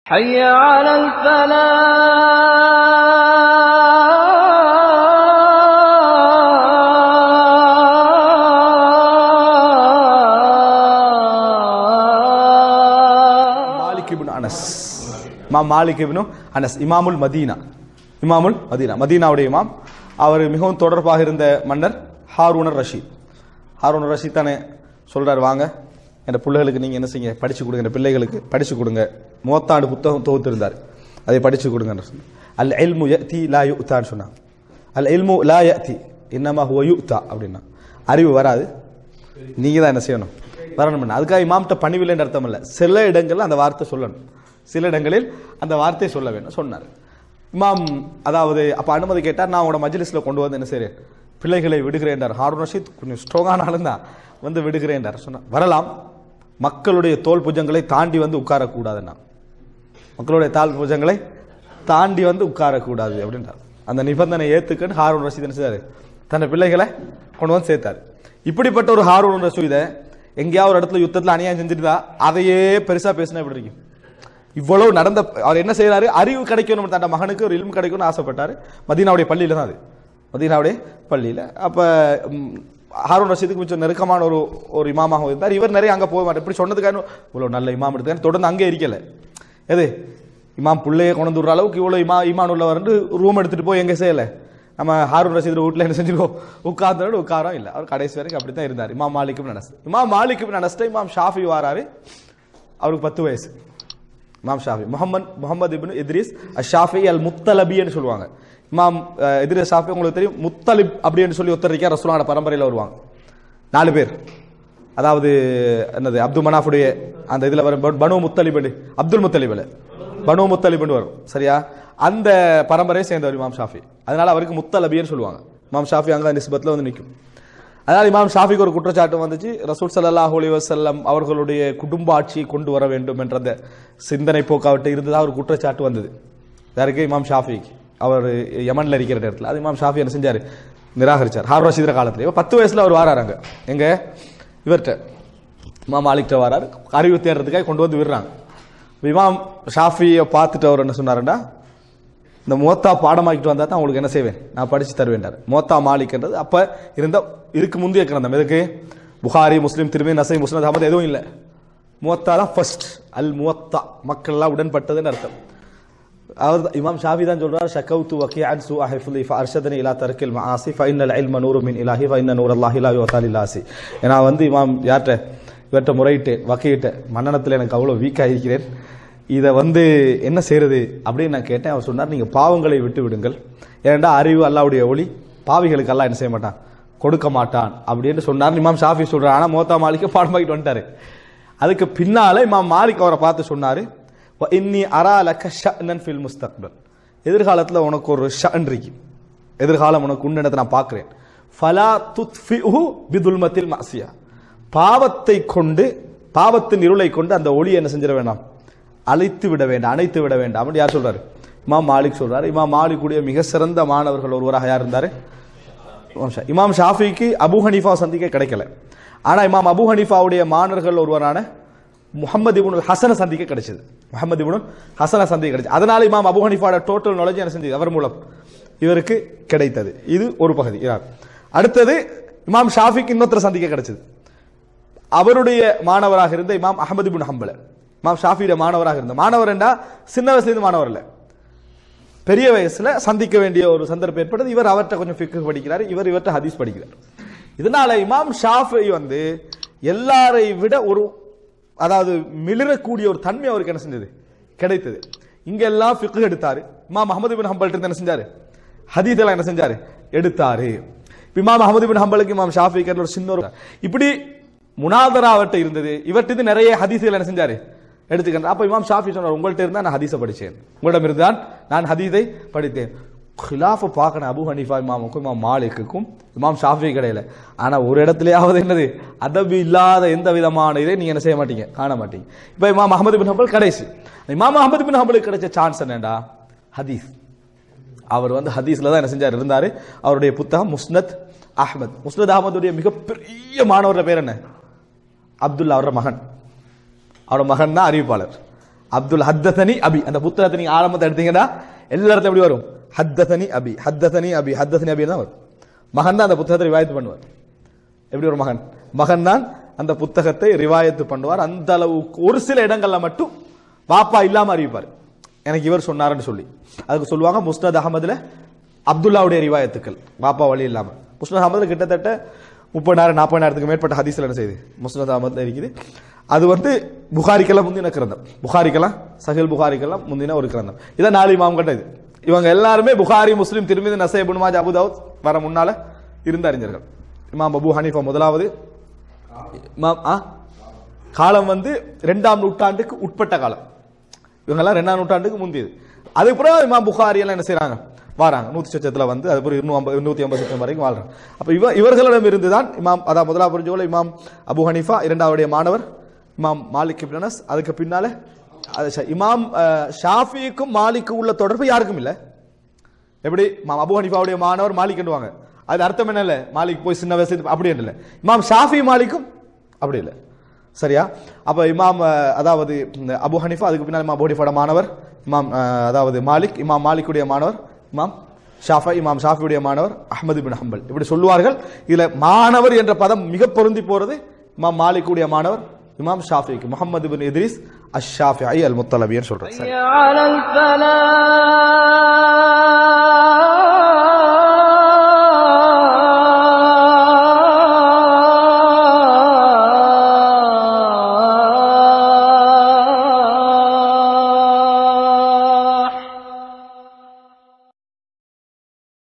حي على الفلاح Malik ibn Anas இமாம் Malik ibn Anas இமாமுல் Medina இமாமுல் மதீனா மதீனாவுடைய இமாம் அவர் மிகவும் தொடர்பாக இருந்த மன்னர் ஹாரூனர் ரஷீத் ஹாரூனர் ரஷீத் தானே சொல்றாரு வாங்க என் பிள்ளைகளுக்கு நீங்க என்ன செய்யுங்க படிச்சு கொடுங்க என் பிள்ளைகளுக்கு படிச்சு கொடுங்க மூவத்தாண்டு புத்தகம் தொகுத்திருந்தார் அதை படிச்சு கொடுங்கன்னு சொன்னார் அல் எல்மு யத்தி லா யுத்தான்னு சொன்னாங்க அல் எல்மு லா யத்தி இன்னமா ஹுவ யுத்தா அப்படின்னா அறிவு வராது நீங்க தான் என்ன செய்யணும் வரணும் அதுக்காக இமாம்கிட்ட பணிவில்லைன்ற அர்த்தம் இல்லை சில இடங்கள்ல அந்த வார்த்தை சொல்லணும் சில இடங்களில் அந்த வார்த்தையை சொல்ல வேண்டும் சொன்னார் இமாம் அதாவது அப்ப அனுமதி கேட்டார் நான் உங்களோட மஜ்லிஸ்ல கொண்டு வந்து என்ன செய்றேன் பிள்ளைகளை விடுகிறேன்டார் ஹாரூன் ரஷீத் கொஞ்சம் ஸ்ட்ராங்கான ஆளும் தான் வந்து விடுகிறேன்டார் சொன்னார் வரலாம் மக்களுடைய தோல் புஜங்களை தாண்டி வந்து உட்காரக்கூடாதுன்னா மக்களுடைய தாழ் பூஜங்களை தாண்டி வந்து உட்காரக்கூடாது அப்படின்றார் அந்த நிபந்தனை ஏத்துக்கன்னு ஹாரூன் ரஷீத் என்ன செய்தாரு தன்னை பிள்ளைகளை கொண்டு வந்து சேர்த்தாரு இப்படிப்பட்ட ஒரு ஹாரூன் ரஷீதை எங்கேயாவது ஒரு இடத்துல யுத்தத்தில் அநியாயம் செஞ்சுட்டு அதையே பெருசா பேசினா எப்படி இருக்கும் இவ்வளவு நடந்த அவர் என்ன செய்யறாரு அறிவு கிடைக்கணும் தன் மகனுக்கு ஒரு இல்மு கிடைக்கும்னு ஆசைப்பட்டாரு மதீனாவுடைய பள்ளியில தான் அது மதீனாவுடைய பள்ளியில அப்ப ம், ஹாரூன் ரஷீதுக்கு கொஞ்சம் நெருக்கமான ஒரு ஒரு இமாமாக இருந்தார் இவர் நிறைய அங்க போக மாட்டார் இப்படி சொன்னதுக்கான இவ்வளவு நல்ல இமாம் எடுத்தாரு தொடர்ந்து அங்கே இருக்கல எது இமாம் பிள்ளைய கொண்டு வந்து விடுற அளவுக்கு இவ்வளவு இமா இமான் உள்ளவர்னு ரூம் எடுத்துட்டு போய் எங்க செய்யல நம்ம ஹாரூன் ரஷீத் வீட்டில் என்ன செஞ்சிருக்கோம் உட்கார்ந்தோட உட்காரம் இல்லை அவர் கடைசி வரைக்கும் அப்படி தான் இருந்தார் இமாம் மாலிக்கும் நனஸ் இமாம் மாலிக்கும் நனஸ்ட இமாம் ஷாஃபி வாராரு அவருக்கு பத்து வயசு இமாம் ஷாஃபி முகமது முகமது இப்னு இத்ரிஸ் ஷாஃபி அல் முத்தலபின்னு சொல்லுவாங்க இமாம் அஹ், இத்ரிஸ் ஷாஃபி உங்களுக்கு தெரியும் முத்தலிப் அப்படின்னு சொல்லி ஒருத்தர் இருக்கார் ரசூலான பரம்பரையில் வருவாங்க நாலு பேர் அதாவது என்னது அப்துல் மனாஃபுடைய அந்த இதுல வரும் ப- பனு முத்தலிபு அப்துல் முத்தலிபுல பனு முத்தலிபுன்னு வரும் சரியா அந்த பரம்பரையை சேர்ந்தவர் இமாம் ஷாஃபி அதனால அவருக்கு முத்தலபின்னு சொல்லுவாங்க இமாம் ஷாஃபி அங்க நிஸ்பத்தில் வந்து நிற்கும் அதனால இமாம் ஷாஃபிக்கு ஒரு குற்றச்சாட்டு வந்துச்சு ரசூல் ஸல்லல்லாஹு அலைஹி வஸல்லம் அவர்களுடைய குடும்ப ஆட்சியை கொண்டு வர வேண்டும் என்ற அந்த சிந்தனை போக்காவிட்டு இருந்ததா ஒரு குற்றச்சாட்டு வந்தது யாருக்கு இமாம் ஷாஃபிக்கு அவர் யமன்ல இருக்கிற இடத்துல அது இமாம் ஷாஃபி என்ன செஞ்சாரு நிராகரிச்சார் ஹார் ரஷீதர் காலத்துல இவன் பத்து வயசுல அவர் வாராங்க எங்க இவர்கிட்ட இமாம் மாலிக்ட்ட வராரு அறிவு தேடுறதுக்காக கொண்டு வந்து விடுறாங்க இப்ப இமாம் ஷாஃபியை பார்த்துட்டு அவர் என்ன சொன்னாருன்னா இந்த மோத்தா பாடமாக்கிட்டு வந்தா தான் உங்களுக்கு என்ன செய்வேன் நான் படிச்சு தருவேன்டார் மோத்தா மாலிக்ன்றது அப்ப இருந்த இதுக்கு முந்தைய கிரந்தம் எதுக்கு புகாரி முஸ்லீம் திரும்பி நசை முஸ்லிம் அஹமது எதுவும் இல்லை மோத்தா தான் ஃபர்ஸ்ட் அல் முவத்தா மக்கள் எல்லாம் உடன்பட்டதுன்னு அர்த்தம் அவர் தான் இமாம் ஷாஃபி தான் சொல்றார் ஷக்கவுத்து வக்கீஅன் சூ அஹிஃபுலி ஃபஅர்ஷதனி இலா தர்க்கில் மஆசி ஃபஇன்னல் இல்ம நூறு மின் இலாஹி ஃபஇன்ன நூர் அல்லாஹி லா யுவதா லில்லாசி ஏன்னா வந்து இமாம் யார்ட்ட இவர்கிட்ட முறையிட்டேன் வக்கீட்ட மன்னனத்தில் எனக்கு அவ்வளோ வீக்காக இருக்கிறேன் இதை வந்து என்ன செய்யறது அப்படின்னு நான் கேட்டேன் அவர் சொன்னார் நீங்க பாவங்களை விட்டு விடுங்கள் ஏனென்றா அறிவு அல்லாவுடைய ஒளி பாவிகளுக்கு அல்லாஹ் என்ன செய்ய மாட்டான் கொடுக்க மாட்டான் அப்படின்னு சொன்னார் இமாம் ஷாஃபி சொல்றார் ஆனா மோத்தா மாலிக்க பாடமாக்கிட்டு வந்துட்டாரு அதுக்கு பின்னால இமாம் மாலிக் அவரை பார்த்து சொன்னாரு "வ இன்னி அரா லக்க ஷஅனன் ஃபில் முஸ்தக்பல் எதிர்காலத்துல உனக்கு ஒரு ஷஅன் இருக்கு எதிர்காலம் உனக்கு உன்னிடத்தை நான் பார்க்கிறேன் ஃபலா துத்ஃபிஹு பிதுல்மத்தில் மசியா பாவத்தை கொண்டு பாவத்தின் இருளை கொண்டு அந்த ஒளி என்ன செஞ்சிட வேண்டாம் அழைத்து விட வேண்டாம் அணைத்து விட வேண்டாம் அப்படின்னு யார் சொல்றாரு இமாம் மாலிக் சொல்றாரு இமாம் மாலிக்குடைய மிக சிறந்த மாணவர்கள் ஒருவராக யார் இருந்தாரு இமாம் ஷா- இமாம் ஷாஃபிக்கு அபு ஹனீஃபா சந்திக்க கிடைக்கல ஆனா இமாம் அபு ஹனீஃபாவுடைய மாணவர்கள் ஒருவரான முகமது இப்னு ஹசன சந்திக்க கிடைச்சது முகமது இப்னு ஹசன சந்திக்க கிடைச்சது அதனால இமாம் அபு ஹனீஃபாவோட டோட்டல் நாலேஜ் என்ன செஞ்சது அவர் மூலம் இவருக்கு கிடைத்தது இது ஒரு பகுதி இதான். அடுத்தது இமாம் ஷாஃபிக்கு இன்னொருத்தர் சந்திக்க கிடைச்சது அவருடைய மாணவராக இருந்த இமாம் அஹமது பின் ஹம்பல இமாம் ஷாஃபியுடைய மாணவராக இருந்த மாணவர் என்றா சின்ன வயசுலேருந்து மாணவர் இல்ல பெரிய வயசுல சந்திக்க வேண்டிய ஒரு சந்தர்ப்பம் ஏற்பட்டது இவர் அவர்கிட்ட கொஞ்சம் ஃபிக்கு படிக்கிறார் இவர் இவர்கிட்ட ஹதீஸ் படிக்கிறார் இதனால இமாம் ஷாஃபி வந்து எல்லாரை விட ஒரு அதாவது மிளிரக்கூடிய ஒரு தன்மை அவருக்கு என்ன செஞ்சது கிடைத்தது இங்க எல்லாம் ஃபிக்கு எடுத்தாரு இமாம் அஹமது பின் ஹம்பல் இருந்து என்ன செஞ்சாரு ஹதீஸ் எல்லாம் என்ன செஞ்சாரு எடுத்தாரு இப்ப இமாம் அஹமது பின் ஹம்பலுக்கு இமாம் ஷாஃபி ஒரு சின்ன ஒரு இப்படி முனாதரா அவர்கிட்ட இருந்தது இவர்கிட்ட இருந்து நிறைய ஹதீஸ்கள் என்ன செஞ்சாரு எடுத்துக்கின்ற அப்ப இமாம் ஷாஃபி சொன்னார் உங்கள்ட்ட இருந்தா நான் ஹதீஸை படிச்சேன் உங்களிடம் இருந்தான் நான் ஹதீஸை படித்தேன் ஹிலாஃப பார்க்கணும் அபு ஹனீஃபா இமாமுக்கும் இமாம் மாலிக்குக்கும் இமாம் ஷாஃபி கிடையில ஆனா ஒரு இடத்துலயாவது என்னது அதபு இல்லாத எந்த விதமான இதை நீங்க என்ன செய்ய மாட்டீங்க காண மாட்டீங்க இப்ப இமாம் அஹமது பின் ஹம்பல் கடைசி இமாம் அஹமது பின் ஹம்பலுக்கு கிடைச்ச சான்ஸ் என்னடா ஹதீஸ் அவர் வந்து ஹதீஸ்ல தான் என்ன செஞ்சார் இருந்தாரு அவருடைய புத்தகம் முஸ்னத் அஹ்மத் முஸ்னத் அஹமதுடைய மிகப்பெரிய மாணவரோட பேர் என்ன அப்துல்லா அவரோட மகன் அவரோட மகன் தான் அறிவிப்பாளர் அப்துல் ஹத்தனி அபி அந்த புத்தகத்தை நீங்க ஆரம்பத்தை எடுத்தீங்கன்னா எல்லா இடத்துல எப்படி வரும் ஹத்தனி அபி ஹத்தனி அபி ஹத்தனி அபி தான் வரும் மகன் தான் அந்த புத்தகத்தை ரிவாயத்து பண்ணுவார் எப்படி ஒரு மகன் மகன் தான் அந்த புத்தகத்தை ரிவாயத்து பண்ணுவார் அந்த அளவு ஒரு சில இடங்கள்ல மட்டும் வாப்பா இல்லாம அறிவிப்பார் எனக்கு இவர் சொன்னாருன்னு சொல்லி அதுக்கு சொல்லுவாங்க முஸ்னத் அகமதுல அப்துல்லாவுடைய ரிவாயத்துக்கள் வாப்பா வழி இல்லாம முஸ்னத் அகமதுல கிட்டத்தட்ட முப்பதாயிரம் நாற்பதாயிரத்துக்கு மேற்பட்ட ஹதீஸ்ல என்ன செய்யுது முஸ்னத் அகமதுல இருக்குது அது வந்து புகாரிக்கெல்லாம் முந்தின கிரந்தம் புகாரிக்கெல்லாம் சஹில் புகாரிக்கெல்லாம் முந்தின ஒரு கிரந்தம் இதான் நாலு இமாம் கட்ட இது இவங்க எல்லாருமே புகாரி முஸ்லிம் திருமதி நசை புனுமாஜ் அபுதாவுத் வர முன்னால இருந்த அறிஞர்கள் இமாம் அபு ஹனீஃபா முதலாவது இமாம் ஆ காலம் வந்து ரெண்டாம் நூற்றாண்டுக்கு உட்பட்ட காலம் இவங்கெல்லாம் ரெண்டாம் நூற்றாண்டுக்கு முந்தியது அதுக்கப்புறம் இமாம் புகாரி எல்லாம் என்ன செய்றாங்க வராங்க நூத்தி சொச்சத்துல வந்து அதுக்கப்புறம் இருநூறு நூத்தி ஐம்பது சொச்சம் வரைக்கும் வாழ்றாங்க அப்ப இவ இவர்களிடம் இருந்து தான் இமாம் அதான் முதலாவது புரிஞ்சுக்கொள்ள இமாம் அபு ஹனீஃபா இரண்டாவுடைய மாணவர் இமாம் மாலிக் இப்னு அனஸ் அதுக்கு பின்னால அது ஷ- இமாம் அஹ், ஷாஃபிக்கும் மாலிக்கும் உள்ள தொடர்பு யாருக்கும் இல்லை எப்படி இமாம் அபு ஹனிஃபாவுடைய மாணவர் மாலிக் என்றுவாங்க அது அர்த்தம் என்ன இல்ல மாலிக் போய் சின்ன வயசு அப்படி இல்லை இமாம் ஷாஃபி மாலிக்கும் அப்படி இல்லை சரியா அப்ப இமாம் அஹ், அதாவது இந்த அபு ஹனிஃபா அதுக்கு பின்னால் இமாம் அபு ஹனிஃபாவோட மாணவர் இமாம் அஹ், அதாவது மாலிக் இமாம் மாலிக்குடைய மாணவர் இமாம் ஷாஃபா இமாம் ஷாஃபியுடைய மாணவர் அஹ்மது பின் ஹம்பல் இப்படி சொல்லுவார்கள் இதுல மாணவர் என்ற பதம் மிக பொருந்தி போறது இமாம் மாலிக்குடைய மாணவர் இமாம் ஷாஃபிக்கு முகமது பின் இத்ரிஸ் அஷ் ஷாஃபி அல் முத்தலபின்னு சொல்றாரு சரி حي على الفلاح